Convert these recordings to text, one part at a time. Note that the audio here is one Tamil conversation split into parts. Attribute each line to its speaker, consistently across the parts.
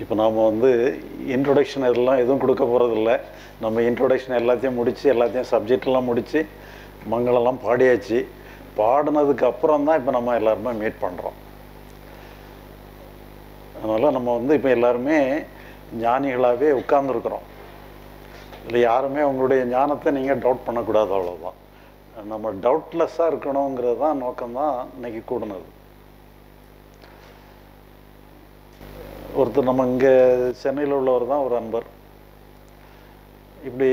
Speaker 1: இப்போ நாம் வந்து இன்ட்ரொடக்ஷன் இதெல்லாம் எதுவும் கொடுக்க போகிறதில்ல நம்ம இன்ட்ரொடக்ஷன் எல்லாத்தையும் முடித்து எல்லாத்தையும் சப்ஜெக்டெல்லாம் முடித்து மங்களெல்லாம் பாடியாச்சு பாடினதுக்கு அப்புறம் தான் இப்போ நம்ம எல்லாருமே மீட் பண்ணுறோம் அதனால் நம்ம வந்து இப்போ எல்லாருமே ஞானிகளாகவே உட்கார்ந்துருக்குறோம் இல்லை யாருமே உங்களுடைய ஞானத்தை நீங்கள் டவுட் பண்ணக்கூடாது அவ்வளோதான் நம்ம டவுட்லெஸ்ஸாக இருக்கணுங்கிறது தான் நோக்கம்தான் இன்னைக்கு கூடுனது ஒருத்தர் நம்ம இங்கே சென்னையில் உள்ளவர் தான் ஒரு அன்பர் இப்படி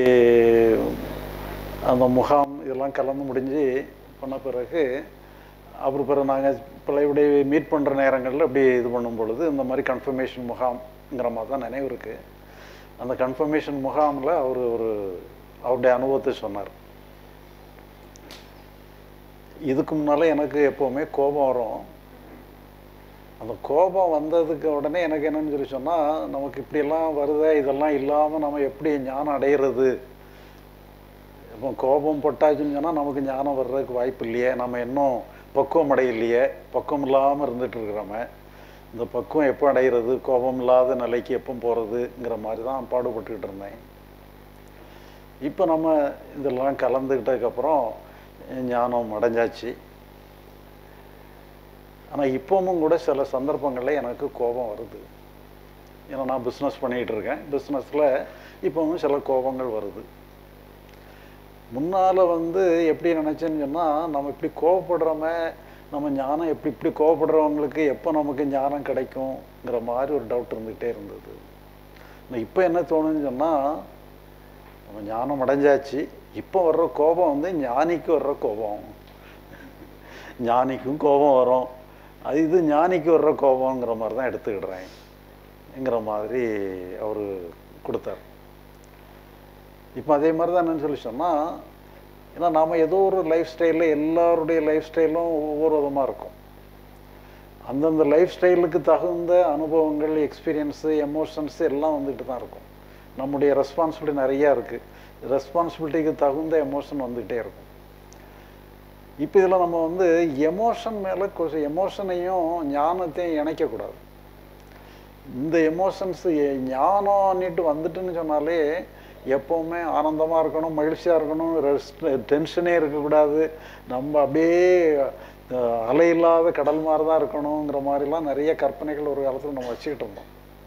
Speaker 1: அந்த முகாம் இதெல்லாம் கலந்து முடிஞ்சு பண்ண பிறகு அப்புறம் பிறகு நாங்கள் இப்படி மீட் பண்ணுற நேரங்களில் இப்படி இது பண்ணும் பொழுது இந்த மாதிரி கன்ஃபர்மேஷன் முகாம்ங்கிற மாதிரி தான் நினைவு இருக்குது அந்த கன்ஃபர்மேஷன் முகாமில் அவர் ஒரு அவருடைய அனுபவத்தை சொன்னார் இதுக்கு முன்னால் எனக்கு எப்போவுமே கோபம் வரும் அந்த கோபம் வந்ததுக்கு உடனே எனக்கு என்னன்னு சொல்லி சொன்னால் நமக்கு இப்படியெல்லாம் வருதே இதெல்லாம் இல்லாமல் நம்ம எப்படி ஞானம் அடையிறது இப்போ கோபம் பட்டாச்சுன்னு சொன்னால் நமக்கு ஞானம் வர்றதுக்கு வாய்ப்பு இல்லையே நம்ம இன்னும் பக்குவம் அடையலையே பக்குவம் இல்லாமல் இருந்துட்டு இருக்கிறோமே இந்த பக்குவம் எப்போ அடைகிறது கோபம் இல்லாத நிலைக்கு எப்போ போகிறதுங்கிற மாதிரி தான் பாடுபட்டுக்கிட்டு இருந்தேன் இப்போ நம்ம இதெல்லாம் கலந்துக்கிட்டதுக்கப்புறம் ஞானம் அடைஞ்சாச்சு ஆனால் இப்போவும் கூட சில சந்தர்ப்பங்களில் எனக்கு கோபம் வருது ஏன்னா நான் பிஸ்னஸ் பண்ணிகிட்டு இருக்கேன் பிஸ்னஸில் இப்போவும் சில கோபங்கள் வருது முன்னால் வந்து எப்படி நினச்சேன்னு சொன்னால் நம்ம இப்படி கோவப்படுறோமே நம்ம ஞானம் எப்படி இப்படி கோவப்படுறவங்களுக்கு எப்போ நமக்கு ஞானம் கிடைக்குங்கிற மாதிரி ஒரு டவுட் இருந்துகிட்டே இருந்தது இப்போ என்ன தோணுன்னு சொன்னால் நம்ம ஞானம் அடைஞ்சாச்சு இப்போ வர்ற கோபம் வந்து ஞானிக்கு வர்ற கோபம் ஞானிக்கும் கோபம் வரும் அது இது ஞானிக்கு வர்ற கோபங்கிற மாதிரி தான் எடுத்துக்கிடுறேன்ங்கிற மாதிரி அவர் கொடுத்தார் இப்போ அதே மாதிரி தான் என்னன்னு சொல்லி சொன்னால் ஏன்னா நாம் ஏதோ ஒரு லைஃப் ஸ்டைலில் எல்லாருடைய லைஃப் ஸ்டைலும் ஒவ்வொரு விதமாக இருக்கும் அந்தந்த லைஃப் ஸ்டைலுக்கு தகுந்த அனுபவங்கள் எக்ஸ்பீரியன்ஸு எமோஷன்ஸ் எல்லாம் வந்துட்டு தான் இருக்கும் நம்முடைய ரெஸ்பான்சிபிலிட்டி நிறையா இருக்குது ரெஸ்பான்சிபிலிட்டிக்கு தகுந்த எமோஷன் வந்துக்கிட்டே இருக்கும் இப்போ இதில் நம்ம வந்து எமோஷன் மேலே கொஞ்சம் எமோஷனையும் ஞானத்தையும் இணைக்கக்கூடாது இந்த எமோஷன்ஸ் ஞானம்னுட்டு வந்துட்டுன்னு சொன்னாலே எப்போவுமே ஆனந்தமாக இருக்கணும் மகிழ்ச்சியாக இருக்கணும் ரெஸ்ட் டென்ஷனே இருக்கக்கூடாது நம்ம அப்படியே அலையில்லாத கடல் மாதிரி தான் இருக்கணுங்கிற மாதிரிலாம் நிறைய கற்பனைகள் ஒரு காலத்தில் நம்ம வச்சுக்கிட்டு இருந்தோம்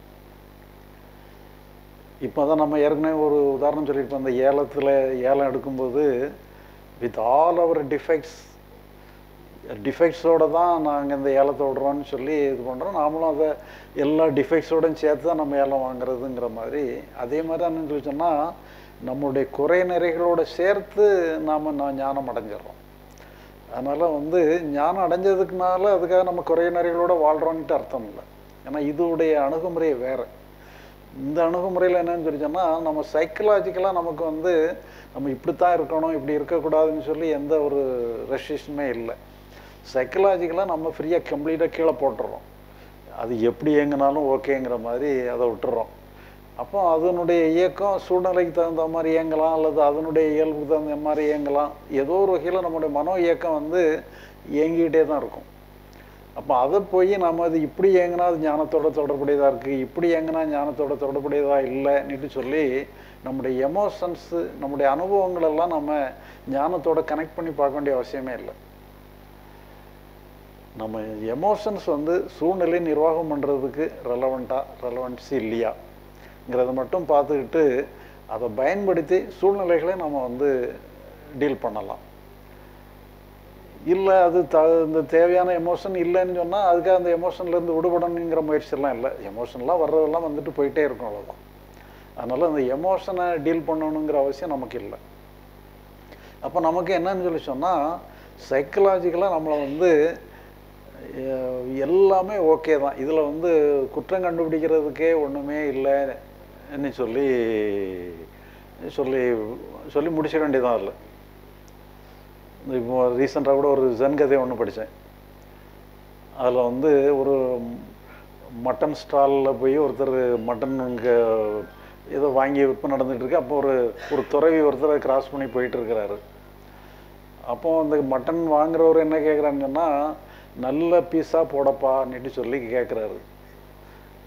Speaker 1: இப்போ தான் நம்ம ஏற்கனவே ஒரு உதாரணம் சொல்லியிருப்போம் அந்த ஏலத்தில் ஏலம் எடுக்கும்போது வித் ஆல் அவர் டிஃபெக்ட்ஸ் டிஃபெக்ட்ஸோடு தான் நாங்கள் இந்த ஏலத்தை விடுறோம்னு சொல்லி இது பண்ணுறோம் நாமளும் அதை எல்லா டிஃபெக்ட்ஸோடையும் சேர்த்து தான் நம்ம ஏலம் வாங்குறதுங்கிற மாதிரி அதே மாதிரி தான் சொல்லி சொன்னால் நம்மளுடைய குறை நிறைகளோடு சேர்த்து நாம் நான் ஞானம் அடைஞ்சிடறோம் அதனால் வந்து ஞானம் அடைஞ்சதுக்குனால அதுக்காக நம்ம குறை நிறைகளோடு வாழ்கிறோன்ட்டு அர்த்தம் இல்லை ஏன்னா இதோடைய அணுகுமுறை வேறு இந்த அணுகுமுறையில் என்னன்னு சொல்லி சொன்னால் நம்ம சைக்கலாஜிக்கலாக நமக்கு வந்து நம்ம இப்படித்தான் இருக்கணும் இப்படி இருக்கக்கூடாதுன்னு சொல்லி எந்த ஒரு ரெஸ்ட்ரிக்ஷனுமே இல்லை சைக்கலாஜிக்கலாக நம்ம ஃப்ரீயாக கம்ப்ளீட்டாக கீழே போட்டுறோம் அது எப்படி இயங்கினாலும் ஓகேங்கிற மாதிரி அதை விட்டுறோம் அப்போ அதனுடைய இயக்கம் சூழ்நிலைக்கு தகுந்த மாதிரி இயங்கலாம் அல்லது அதனுடைய இயல்புக்கு தகுந்த மாதிரி இயங்கலாம் ஏதோ ஒரு வகையில் நம்முடைய மனோ இயக்கம் வந்து இயங்கிக்கிட்டே தான் இருக்கும் அப்போ அதை போய் நம்ம அது இப்படி இயங்கினா அது ஞானத்தோட தொடர்புடையதாக இருக்குது இப்படி இயங்கினா ஞானத்தோட தொடர்புடையதாக இல்லைன்னுட்டு சொல்லி நம்முடைய எமோஷன்ஸு நம்முடைய அனுபவங்கள் எல்லாம் நம்ம ஞானத்தோட கனெக்ட் பண்ணி பார்க்க வேண்டிய அவசியமே இல்லை நம்ம எமோஷன்ஸ் வந்து சூழ்நிலை நிர்வாகம் பண்ணுறதுக்கு ரெலவெண்ட்டாக ரெலவென்சி இல்லையாங்கிறத மட்டும் பார்த்துக்கிட்டு அதை பயன்படுத்தி சூழ்நிலைகளை நம்ம வந்து டீல் பண்ணலாம் இல்லை அது த இந்த தேவையான எமோஷன் இல்லைன்னு சொன்னால் அதுக்காக அந்த எமோஷன்லேருந்து விடுபடணுங்கிற முயற்சியெல்லாம் இல்லை எமோஷன்லாம் வர்றதெல்லாம் வந்துட்டு போயிட்டே இருக்கும் அவ்வளோதான் அதனால் அந்த எமோஷனை டீல் பண்ணணுங்கிற அவசியம் நமக்கு இல்லை அப்போ நமக்கு என்னன்னு சொல்லி சொன்னால் சைக்கலாஜிக்கலாக நம்மளை வந்து எல்லாமே ஓகே தான் இதில் வந்து குற்றம் கண்டுபிடிக்கிறதுக்கே ஒன்றுமே இல்லைன்னு சொல்லி சொல்லி சொல்லி முடிச்சிட வேண்டியதான் இல்லை இப்போ ரீசெண்டாக கூட ஒரு ஜென் கதை ஒன்று படித்தேன் அதில் வந்து ஒரு மட்டன் ஸ்டாலில் போய் ஒருத்தர் மட்டன் இங்கே ஏதோ வாங்கி விற்பனை நடந்துகிட்டு இருக்கு அப்போ ஒரு ஒரு துறவி ஒருத்தர் கிராஸ் பண்ணி போயிட்டு இருக்கிறாரு அப்போ அந்த மட்டன் வாங்குறவர் என்ன கேட்குறான்னு சொன்னால் நல்ல பீஸாக போடப்பான்னுட்டு சொல்லி கேட்குறாரு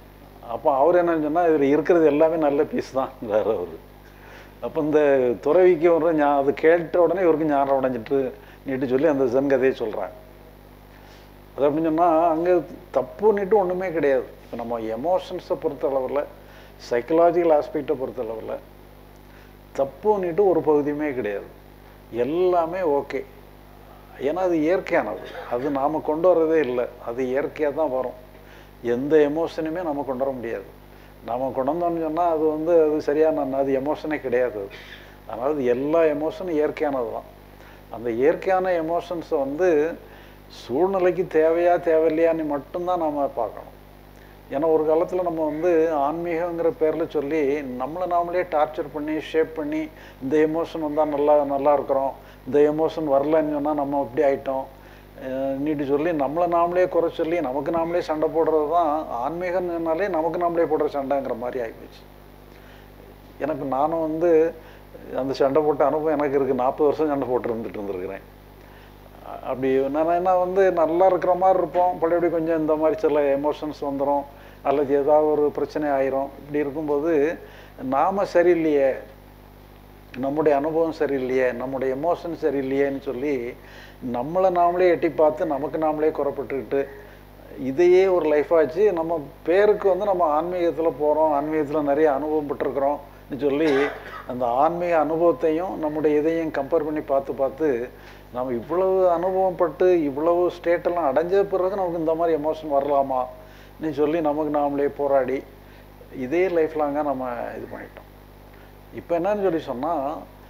Speaker 1: அப்போ அவர் என்ன சொன்னால் இதில் இருக்கிறது எல்லாமே நல்ல பீஸ் தான்ங்கிறார் அவர் அப்போ இந்த துறவிக்கு ஒரு ஞா அது கேட்ட உடனே இவருக்கு ஞானம் உடஞ்சிட்டு நீட்டு சொல்லி அந்த ஜன் கதையை சொல்கிறாங்க அது அப்படின்னு சொன்னால் அங்கே தப்புன்னுட்டு ஒன்றுமே கிடையாது இப்போ நம்ம எமோஷன்ஸை பொறுத்த அளவில் சைக்கலாஜிக்கல் ஆஸ்பெக்டை பொறுத்த அளவில் தப்புன்னுட்டு ஒரு பகுதியுமே கிடையாது எல்லாமே ஓகே ஏன்னா அது இயற்கையானது அது நாம் கொண்டு வர்றதே இல்லை அது இயற்கையாக தான் வரும் எந்த எமோஷனுமே நம்ம கொண்டு வர முடியாது நாம் கொண்டு வந்தோம்னு சொன்னால் அது வந்து அது சரியான அது எமோஷனே கிடையாது அது அதனால் அது எல்லா எமோஷனும் இயற்கையானது தான் அந்த இயற்கையான எமோஷன்ஸை வந்து சூழ்நிலைக்கு தேவையா தேவையில்லையான்னு மட்டும்தான் நாம் பார்க்கணும் ஏன்னா ஒரு காலத்தில் நம்ம வந்து ஆன்மீகங்கிற பேரில் சொல்லி நம்மளை நாமளே டார்ச்சர் பண்ணி ஷேப் பண்ணி இந்த எமோஷன் வந்தால் நல்லா நல்லா இருக்கிறோம் இந்த எமோஷன் வரலன்னு சொன்னால் நம்ம இப்படி ஆயிட்டோம் நீட்டு சொல்லி நம்மளை நாமளே குறை சொல்லி நமக்கு நாமளே சண்டை போடுறது தான் ஆன்மீகம்னாலே நமக்கு நாமளே போடுற சண்டைங்கிற மாதிரி ஆகிப்போச்சு எனக்கு நானும் வந்து அந்த சண்டை போட்ட அனுபவம் எனக்கு இருக்குது நாற்பது வருஷம் சண்டை போட்டு இருந்துட்டு இருந்திருக்கிறேன் அப்படி நான் என்ன வந்து நல்லா இருக்கிற மாதிரி இருப்போம் பழையபடி கொஞ்சம் இந்த மாதிரி சில எமோஷன்ஸ் வந்துடும் அல்லது ஏதாவது ஒரு பிரச்சனை ஆயிரும் இப்படி இருக்கும்போது நாம் சரியில்லையே நம்முடைய அனுபவம் சரியில்லையே நம்முடைய எமோஷன் சரியில்லையேன்னு சொல்லி நம்மளை நாமளே எட்டி பார்த்து நமக்கு நாமளே குறப்பட்டுக்கிட்டு இதையே ஒரு லைஃபாச்சு நம்ம பேருக்கு வந்து நம்ம ஆன்மீகத்தில் போகிறோம் ஆன்மீகத்தில் நிறைய அனுபவம் பெற்றிருக்கிறோம்னு சொல்லி அந்த ஆன்மீக அனுபவத்தையும் நம்முடைய இதையும் கம்பேர் பண்ணி பார்த்து பார்த்து நம்ம இவ்வளவு அனுபவம் பட்டு இவ்வளவு ஸ்டேட்டெல்லாம் அடைஞ்ச பிறகு நமக்கு இந்த மாதிரி எமோஷன் வரலாமான்னு சொல்லி நமக்கு நாமளே போராடி இதே லைஃப் லாங்காக நம்ம இது பண்ணிட்டோம் இப்போ என்னன்னு சொல்லி சொன்னால்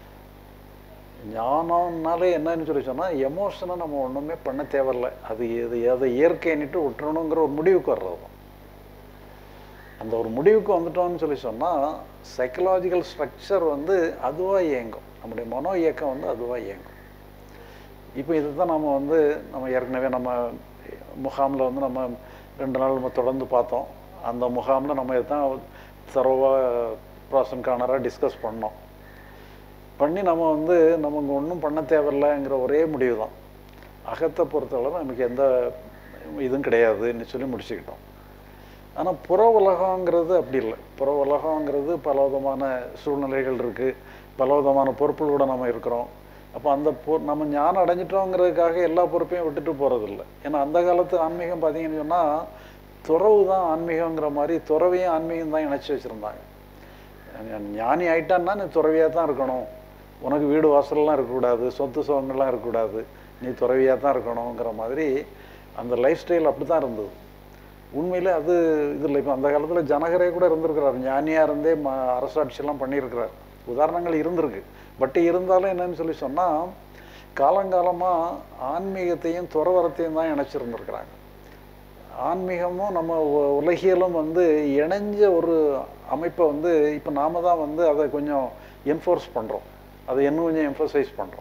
Speaker 1: ஞானம்னாலே என்னன்னு சொல்லி சொன்னால் எமோஷனை நம்ம ஒன்றுமே பண்ண தேவையில்லை அது எது எதை இயற்கைன்னுட்டு விட்டுறணுங்கிற ஒரு முடிவுக்கு வர்றது தான் அந்த ஒரு முடிவுக்கு வந்துட்டோம்னு சொல்லி சொன்னால் சைக்கலாஜிக்கல் ஸ்ட்ரக்சர் வந்து அதுவாக இயங்கும் நம்முடைய மனோ இயக்கம் வந்து அதுவாக இயங்கும் இப்போ இதை தான் நம்ம வந்து நம்ம ஏற்கனவே நம்ம முகாமில் வந்து நம்ம ரெண்டு நாள் நம்ம தொடர்ந்து பார்த்தோம் அந்த முகாமில் நம்ம இதை தான் தரவாக ப்ராசன் கார்னராக டிஸ்கஸ் பண்ணோம் பண்ணி நம்ம வந்து நமக்கு ஒன்றும் பண்ண தேவையில்லைங்கிற ஒரே முடிவு தான் அகத்தை பொறுத்தளவு நமக்கு எந்த இதுவும் கிடையாதுன்னு சொல்லி முடிச்சுக்கிட்டோம் ஆனால் புற உலகங்கிறது அப்படி இல்லை புற உலகங்கிறது பல விதமான சூழ்நிலைகள் இருக்குது பல விதமான பொறுப்புகளோட நம்ம இருக்கிறோம் அப்போ அந்த பொ நம்ம ஞானம் அடைஞ்சிட்டோங்கிறதுக்காக எல்லா பொறுப்பையும் விட்டுட்டு போகிறதில்ல ஏன்னா அந்த காலத்து ஆன்மீகம் பார்த்தீங்கன்னு சொன்னால் துறவு தான் ஆன்மீகங்கிற மாதிரி துறவையும் ஆன்மீகம் தான் இணைச்சி வச்சுருந்தாங்க ஞானி ஆயிட்டான்னா நீ துறவியாக தான் இருக்கணும் உனக்கு வீடு வாசல்லாம் இருக்கக்கூடாது சொத்து சுகங்கள்லாம் இருக்கக்கூடாது நீ துறவியாக தான் இருக்கணுங்கிற மாதிரி அந்த லைஃப் ஸ்டைல் அப்படி தான் இருந்தது உண்மையில் அது இது இல்லை இப்போ அந்த காலத்தில் ஜனகரே கூட இருந்திருக்கிறார் ஞானியாக இருந்தே ம அரசாட்சியெல்லாம் பண்ணியிருக்கிறார் உதாரணங்கள் இருந்திருக்கு பட் இருந்தாலும் என்னன்னு சொல்லி சொன்னால் காலங்காலமாக ஆன்மீகத்தையும் துறவரத்தையும் தான் இணைச்சிருந்துருக்குறாங்க ஆன்மீகமும் நம்ம உ- உலகியலும் வந்து இணைஞ்ச ஒரு அமைப்பை வந்து இப்போ நாம தான் வந்து அதை கொஞ்சம் என்ஃபோர்ஸ் பண்ணுறோம் அதை இன்னும் கொஞ்சம் எம்ஃபசைஸ் பண்ணுறோம்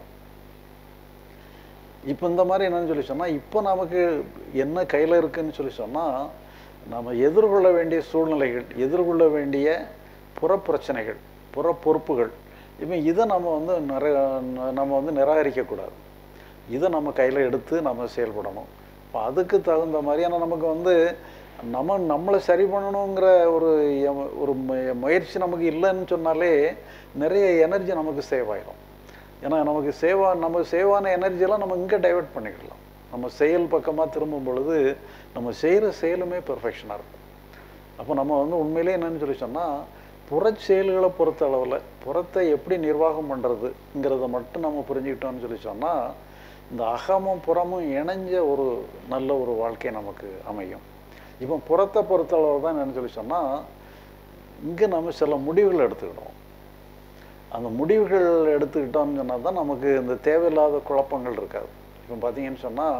Speaker 1: இப்போ இந்த மாதிரி என்னன்னு சொல்லி சொன்னால் இப்போ நமக்கு என்ன கையில் இருக்குன்னு சொல்லி சொன்னால் நம்ம எதிர்கொள்ள வேண்டிய சூழ்நிலைகள் எதிர்கொள்ள வேண்டிய புற பிரச்சனைகள் புற பொறுப்புகள் இப்போ இதை நம்ம வந்து நிற நம்ம வந்து நிராகரிக்கக்கூடாது இதை நம்ம கையில் எடுத்து நம்ம செயல்படணும் இப்போ அதுக்கு தகுந்த மாதிரியான நமக்கு வந்து நம்ம நம்மளை சரி பண்ணணுங்கிற ஒரு எம- ஒரு முய- முயற்சி நமக்கு இல்லைன்னு சொன்னாலே நிறைய எனர்ஜி நமக்கு சேவ் ஆயிடும் ஏன்னா நமக்கு சேவா நம்ம சேவான எனர்ஜியெல்லாம் நம்ம இங்கே டைவர்ட் பண்ணிக்கலாம் நம்ம செயல் பக்கமாக திரும்பும் பொழுது நம்ம செய்கிற செயலுமே பெர்ஃபெக்ஷனாக இருக்கும் அப்போ நம்ம வந்து உண்மையிலே என்னன்னு சொல்லி சொன்னால் புறச் செயல்களை பொறுத்த அளவில் புறத்தை எப்படி நிர்வாகம் பண்ணுறதுங்கிறத மட்டும் நம்ம புரிஞ்சுக்கிட்டோம்னு சொல்லி சொன்னால் இந்த அகமும் புறமும் இணைஞ்ச ஒரு நல்ல ஒரு வாழ்க்கை நமக்கு அமையும் இப்போ புறத்தை பொறுத்த அளவு தான் என்னன்னு சொல்லி சொன்னால் இங்கே நம்ம சில முடிவுகள் எடுத்துக்கிடுவோம் அந்த முடிவுகள் எடுத்துக்கிட்டோம்னு சொன்னால் தான் நமக்கு இந்த தேவையில்லாத குழப்பங்கள் இருக்காது இப்போ பார்த்தீங்கன்னு சொன்னால்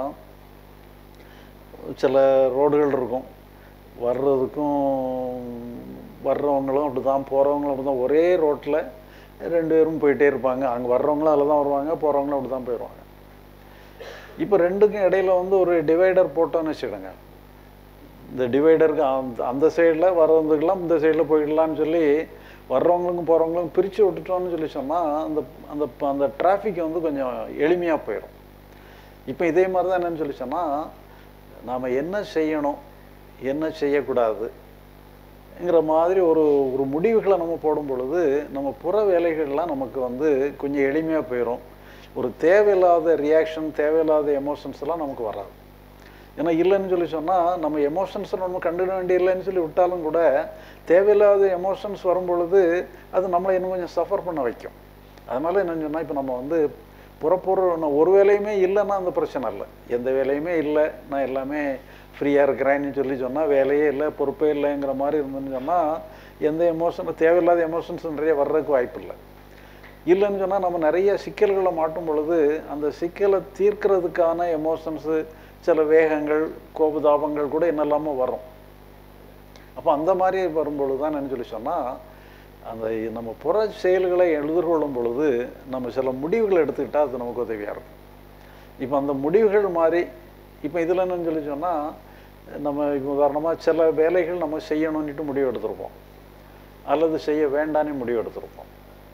Speaker 1: சில ரோடுகள் இருக்கும் வர்றதுக்கும் வர்றவங்களும் அப்படி தான் போகிறவங்களும் அப்படி தான் ஒரே ரோட்டில் ரெண்டு பேரும் போயிட்டே இருப்பாங்க அங்கே வர்றவங்களும் அதில் தான் வருவாங்க போகிறவங்களும் அப்படி தான் போயிடுவாங்க இப்போ ரெண்டுக்கும் இடையில வந்து ஒரு டிவைடர் போட்டோன்னு வச்சுக்கிடுங்க இந்த டிவைடருக்கு அந்த அந்த சைடில் வர்றவங்களுக்கெல்லாம் இந்த சைடில் போயிடலாம்னு சொல்லி வர்றவங்களுக்கும் போகிறவங்களுக்கும் பிரித்து விட்டுட்டோம்னு சொல்லி சொன்னால் அந்த அந்த அந்த டிராஃபிக் வந்து கொஞ்சம் எளிமையாக போயிடும் இப்போ இதே மாதிரி தான் என்னன்னு சொல்லி சொன்னால் நாம் என்ன செய்யணும் என்ன செய்யக்கூடாது ங்கிற மாதிரி ஒரு ஒரு முடிவுகளை நம்ம போடும் பொழுது நம்ம புற வேலைகள்லாம் நமக்கு வந்து கொஞ்சம் எளிமையாக போயிடும் ஒரு தேவையில்லாத ரியாக்ஷன் தேவையில்லாத எமோஷன்ஸ் எல்லாம் நமக்கு வராது ஏன்னா இல்லைன்னு சொல்லி சொன்னால் நம்ம எமோஷன்ஸ் நம்ம கண்டுட வேண்டிய இல்லைன்னு சொல்லி விட்டாலும் கூட தேவையில்லாத எமோஷன்ஸ் வரும் பொழுது அது நம்மளை இன்னும் கொஞ்சம் சஃபர் பண்ண வைக்கும் அதனால என்னன்னு சொன்னால் இப்போ நம்ம வந்து புறப்பொருள் நான் ஒரு வேலையுமே இல்லைன்னா அந்த பிரச்சனை இல்லை எந்த வேலையுமே இல்லை நான் எல்லாமே ஃப்ரீயாக இருக்கிறேன்னு சொல்லி சொன்னால் வேலையே இல்லை பொறுப்பே இல்லைங்கிற மாதிரி இருந்துன்னு சொன்னால் எந்த எமோஷன் தேவையில்லாத எமோஷன்ஸ் நிறைய வர்றதுக்கு வாய்ப்பு இல்லை இல்லைன்னு சொன்னால் நம்ம நிறைய சிக்கல்களை மாட்டும் பொழுது அந்த சிக்கலை தீர்க்கிறதுக்கான எமோஷன்ஸு சில வேகங்கள் கோபதாபங்கள் கூட என்னெல்லாமோ வரும் அப்போ அந்த மாதிரி வரும்பொழுது தான் என்ன சொல்லி சொன்னால் அந்த நம்ம புற செயல்களை எதிர்கொள்ளும் பொழுது நம்ம சில முடிவுகளை எடுத்துக்கிட்டால் அது நமக்கு உதவியாக இருக்கும் இப்போ அந்த முடிவுகள் மாதிரி இப்போ இதில் என்னன்னு சொல்லி சொன்னால் நம்ம இப்போ உதாரணமாக சில வேலைகள் நம்ம செய்யணும்னுட்டு முடிவு எடுத்திருப்போம் அல்லது செய்ய வேண்டான்னு முடிவு எடுத்திருப்போம்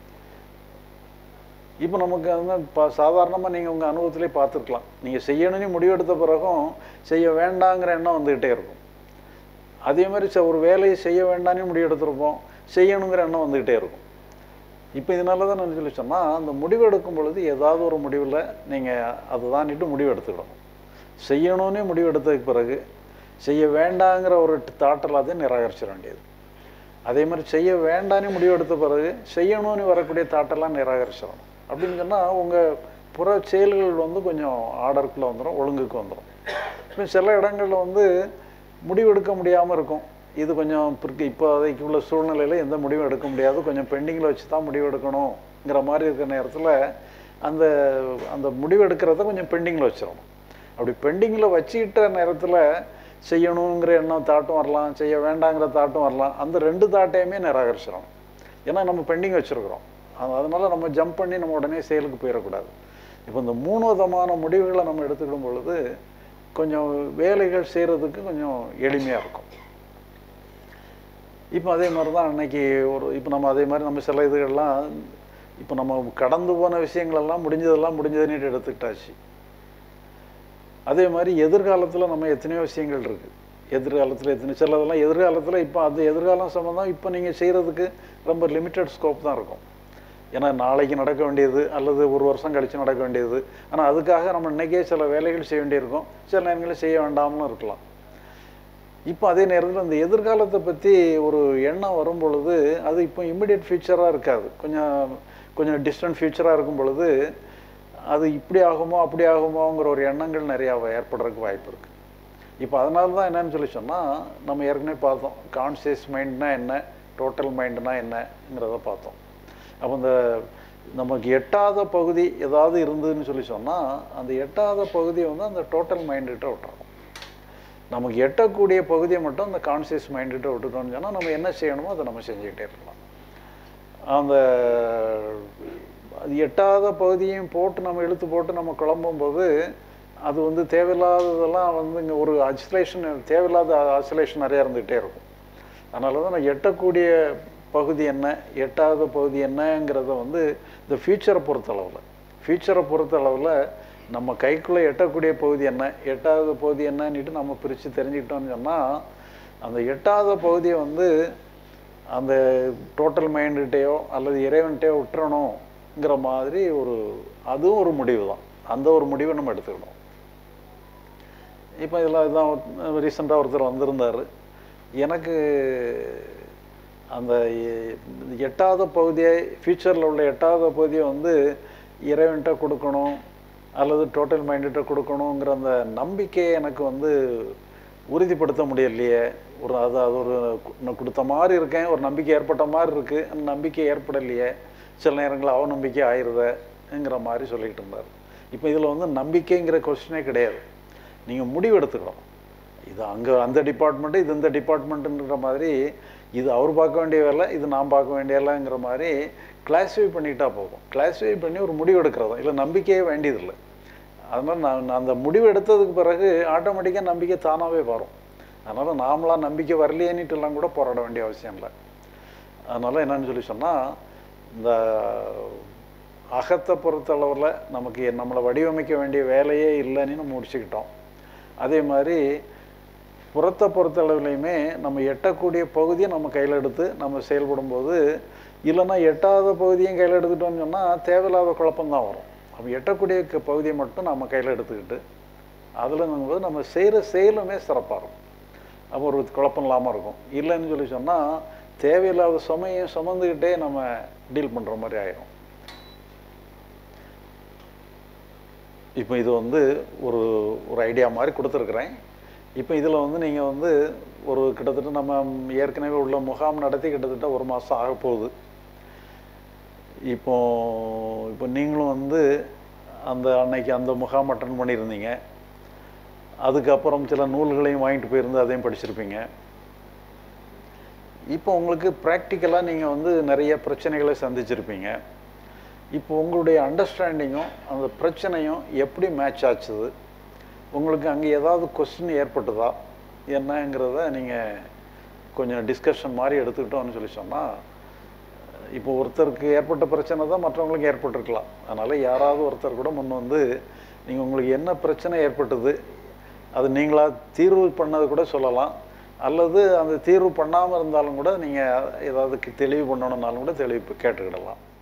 Speaker 1: இப்போ நமக்கு வந்து இப்போ சாதாரணமாக நீங்கள் உங்கள் அனுபவத்திலே பார்த்துருக்கலாம் நீங்கள் செய்யணும்னு முடிவெடுத்த பிறகும் செய்ய வேண்டாங்கிற எண்ணம் வந்துக்கிட்டே இருக்கும் அதே மாதிரி ச- ஒரு வேலையை செய்ய வேண்டாம்னு முடிவெடுத்திருப்போம் செய்யணுங்கிற எண்ணம் வந்துக்கிட்டே இருக்கும் இப்போ இதனால தான் நான் சொல்லி சொன்னால் அந்த முடிவு எடுக்கும் பொழுது ஏதாவது ஒரு முடிவில் நீங்கள் அதுதான்ட்டு முடிவு எடுத்துக்கிடணும் செய்யணும்னே முடிவு எடுத்ததுக்கு பிறகு செய்ய வேண்டாங்கிற ஒரு தாட் எல்லாத்தையும் நிராகரிச்சிட வேண்டியது அதே மாதிரி செய்ய வேண்டான்னு முடிவு எடுத்த பிறகு செய்யணும்னு வரக்கூடிய தாட்டெல்லாம் நிராகரிச்சிடணும் அப்படின்னு சொன்னால் உங்கள் புற செயல்கள் வந்து கொஞ்சம் ஆர்டருக்குள்ளே வந்துடும் ஒழுங்குக்கு வந்துடும் இப்போ சில இடங்களில் வந்து முடிவெடுக்க முடியாமல் இருக்கும் இது கொஞ்சம் பிற்கு இப்போ அதைக்கு உள்ள சூழ்நிலையில் எந்த முடிவும் எடுக்க முடியாது கொஞ்சம் பெண்டிங்கில் வச்சு தான் முடிவு எடுக்கணுங்கிற மாதிரி இருக்கிற நேரத்தில் அந்த அந்த முடிவு எடுக்கிறத கொஞ்சம் பெண்டிங்கில் வச்சிடணும் அப்படி பெண்டிங்கில் வச்சுக்கிட்ட நேரத்தில் செய்யணுங்கிற எண்ணம் தாட்டும் வரலாம் செய்ய வேண்டாங்கிற தாட்டும் வரலாம் அந்த ரெண்டு தாட்டையுமே நிராகரிச்சிடணும் ஏன்னா நம்ம பெண்டிங் வச்சுருக்குறோம் அதனால் நம்ம ஜம்ப் பண்ணி நம்ம உடனே செயலுக்கு போயிடக்கூடாது இப்போ இந்த மூணு விதமான முடிவுகளை நம்ம எடுத்துக்கிடும் பொழுது கொஞ்சம் வேலைகள் செய்கிறதுக்கு கொஞ்சம் எளிமையாக இருக்கும் இப்போ அதே மாதிரி தான் அன்னைக்கு ஒரு இப்போ நம்ம அதே மாதிரி நம்ம சில இதுகள்லாம் இப்போ நம்ம கடந்து போன விஷயங்களெல்லாம் முடிஞ்சதெல்லாம் முடிஞ்சதுன்னு எடுத்துக்கிட்டாச்சு அதே மாதிரி எதிர்காலத்தில் நம்ம எத்தனையோ விஷயங்கள் இருக்குது எதிர்காலத்தில் எத்தனை சிலதெல்லாம் எதிர்காலத்தில் இப்போ அது எதிர்காலம் சம்மந்தம் இப்போ நீங்கள் செய்கிறதுக்கு ரொம்ப லிமிட்டட் ஸ்கோப் தான் இருக்கும் ஏன்னா நாளைக்கு நடக்க வேண்டியது அல்லது ஒரு வருஷம் கழித்து நடக்க வேண்டியது ஆனால் அதுக்காக நம்ம இன்றைக்கே சில வேலைகள் செய்ய வேண்டியிருக்கும் சில நேரங்களில் செய்ய வேண்டாமலும் இருக்கலாம் இப்போ அதே நேரத்தில் இந்த எதிர்காலத்தை பற்றி ஒரு எண்ணம் வரும் பொழுது அது இப்போ இம்மிடியட் ஃபியூச்சராக இருக்காது கொஞ்சம் கொஞ்சம் டிஸ்டன்ட் ஃபியூச்சராக இருக்கும் பொழுது அது இப்படி ஆகுமோ அப்படி ஆகுமோங்கிற ஒரு எண்ணங்கள் நிறையா ஏற்படுறதுக்கு வாய்ப்பு இருக்குது இப்போ அதனால தான் என்னன்னு சொல்லி சொன்னால் நம்ம ஏற்கனவே பார்த்தோம் கான்சியஸ் மைண்ட்னா என்ன டோட்டல் மைண்டுனா என்னங்கிறத பார்த்தோம் அப்போ இந்த நமக்கு எட்டாத பகுதி ஏதாவது இருந்ததுன்னு சொல்லி சொன்னால் அந்த எட்டாத பகுதியை வந்து அந்த டோட்டல் மைண்டுகிட்ட விட்டுறோம் நமக்கு எட்டக்கூடிய பகுதியை மட்டும் அந்த கான்சியஸ் மைண்டுகிட்ட விட்டுட்டோம்னு சொன்னால் நம்ம என்ன செய்யணுமோ அதை நம்ம செஞ்சுக்கிட்டே இருக்கலாம் அந்த அது எட்டாத பகுதியும் போட்டு நம்ம இழுத்து போட்டு நம்ம குழம்பும்போது அது வந்து தேவையில்லாததெல்லாம் வந்து இங்கே ஒரு அசிலேஷன் தேவையில்லாத அசிலேஷன் நிறையா இருந்துகிட்டே இருக்கும் அதனால தான் நான் எட்டக்கூடிய பகுதி என்ன எட்டாத பகுதி என்னங்கிறத வந்து இந்த ஃபியூச்சரை பொறுத்தளவில் ஃபியூச்சரை பொறுத்தளவில் நம்ம கைக்குள்ளே எட்டக்கூடிய பகுதி என்ன எட்டாவது பகுதி என்னன்னுட்டு நம்ம பிரித்து தெரிஞ்சுக்கிட்டோம்னு சொன்னால் அந்த எட்டாத பகுதியை வந்து அந்த டோட்டல் மைண்டுகிட்டேயோ அல்லது இறைவன்கிட்டயோ விட்டுறணுங்கிற மாதிரி ஒரு அதுவும் ஒரு முடிவு தான் அந்த ஒரு முடிவை நம்ம எடுத்துக்கணும் இப்போ இதில் இதுதான் ரீசெண்டாக ஒருத்தர் வந்திருந்தார் எனக்கு அந்த எ- எட்டாத பகுதியை ஃபியூச்சரில் உள்ள எட்டாத பகுதியை வந்து இறைவன்கிட்ட கொடுக்கணும் அல்லது டோட்டல் மைண்டுகிட்ட கொடுக்கணுங்கிற அந்த நம்பிக்கையை எனக்கு வந்து உறுதிப்படுத்த முடியலையே ஒரு அது அது ஒரு கு- நான் கொடுத்த மாதிரி இருக்கேன் ஒரு நம்பிக்கை ஏற்பட்ட மாதிரி இருக்குது அந்த நம்பிக்கை ஏற்படலையே சில நேரங்களில் அவநம்பிக்கை ஆயிடுதுங்கிற மாதிரி சொல்லிக்கிட்டு இருந்தார் இப்போ இதில் வந்து நம்பிக்கைங்கிற கொஸ்டினே கிடையாது நீங்கள் முடிவு எடுத்துக்கணும் இது அங்கே அந்த டிபார்ட்மெண்ட்டு இது இந்த டிபார்ட்மெண்ட்டுன்ற மாதிரி இது அவர் பார்க்க வேண்டிய வேலை இது நான் பார்க்க வேண்டிய வேலைங்கிற மாதிரி கிளாஸிஃபை பண்ணிட்டா போகும் கிளாஸிஃபை பண்ணி ஒரு முடிவு எடுக்கிறதா இல்லை நம்பிக்கையே வேண்டியதில்லை அது மாதிரி நான் நான் அந்த முடிவு எடுத்ததுக்கு பிறகு ஆட்டோமேட்டிக்காக நம்பிக்கை தானாகவே வரும் அதனால் நாமளாக நம்பிக்கை வரலையேன்னுட்டுலாம் கூட போராட வேண்டிய அவசியம் இல்லை அதனால் என்னன்னு சொல்லி சொன்னால் இந்த அகத்தை பொறுத்தளவில் நமக்கு நம்மளை வடிவமைக்க வேண்டிய வேலையே இல்லைன்னு நம்ம முடிச்சுக்கிட்டோம் அதே மாதிரி புறத்தை பொறுத்த அளவுலையுமே நம்ம எட்டக்கூடிய பகுதியை நம்ம கையில் எடுத்து நம்ம செயல்படும் போது இல்லைன்னா எட்டாத பகுதியும் கையில் எடுத்துட்டோம்னு சொன்னால் தேவையில்லாத குழப்பம்தான் வரும் அப்போ எட்டக்கூடிய க- பகுதியை மட்டும் நம்ம கையில் எடுத்துக்கிட்டு அதில் நம்ம செய்கிற செயலுமே சிறப்பாக இருக்கும் அப்போ ஒரு குழப்பம் இல்லாமல் இருக்கும் இல்லைன்னு சொல்லி சொன்னால் தேவையில்லாத சுமையும் சுமந்துக்கிட்டே நம்ம டீல் பண்ணுற மாதிரி ஆயிரும் இப்போ இது வந்து ஒரு ஒரு ஐடியா மாதிரி கொடுத்துருக்குறேன் இப்போ இதில் வந்து நீங்கள் வந்து ஒரு கிட்டத்தட்ட நம்ம ஏற்கனவே உள்ள முகாம் நடத்தி கிட்டத்தட்ட ஒரு மாதம் ஆக போகுது இப்போ இப்போ நீங்களும் வந்து அந்த அன்னைக்கு அந்த முகாம் அட்டன் பண்ணியிருந்தீங்க அதுக்கப்புறம் சில நூல்களையும் வாங்கிட்டு போயிருந்து அதையும் படிச்சிருப்பீங்க இப்போ உங்களுக்கு ப்ராக்டிக்கலாக நீங்கள் வந்து நிறைய பிரச்சனைகளை சந்திச்சிருப்பீங்க இப்போ உங்களுடைய அண்டர்ஸ்டாண்டிங்கும் அந்த பிரச்சனையும் எப்படி மேட்ச் ஆச்சுது உங்களுக்கு அங்கே ஏதாவது கொஸ்டின் ஏற்பட்டுதா என்னங்கிறத நீங்கள் கொஞ்சம் டிஸ்கஷன் மாதிரி எடுத்துக்கிட்டோம்னு சொல்லி சொன்னால் இப்போ ஒருத்தருக்கு ஏற்பட்ட பிரச்சனை தான் மற்றவங்களுக்கு ஏற்பட்டிருக்கலாம் அதனால் யாராவது ஒருத்தர் கூட முன் வந்து நீங்கள் உங்களுக்கு என்ன பிரச்சனை ஏற்பட்டது அது நீங்களா தீர்வு பண்ணது கூட சொல்லலாம் அல்லது அந்த தீர்வு பண்ணாமல் இருந்தாலும் கூட நீங்கள் ஏதாவது தெளிவு பண்ணணுன்னாலும் கூட தெளிவு கேட்டுக்கிடலாம்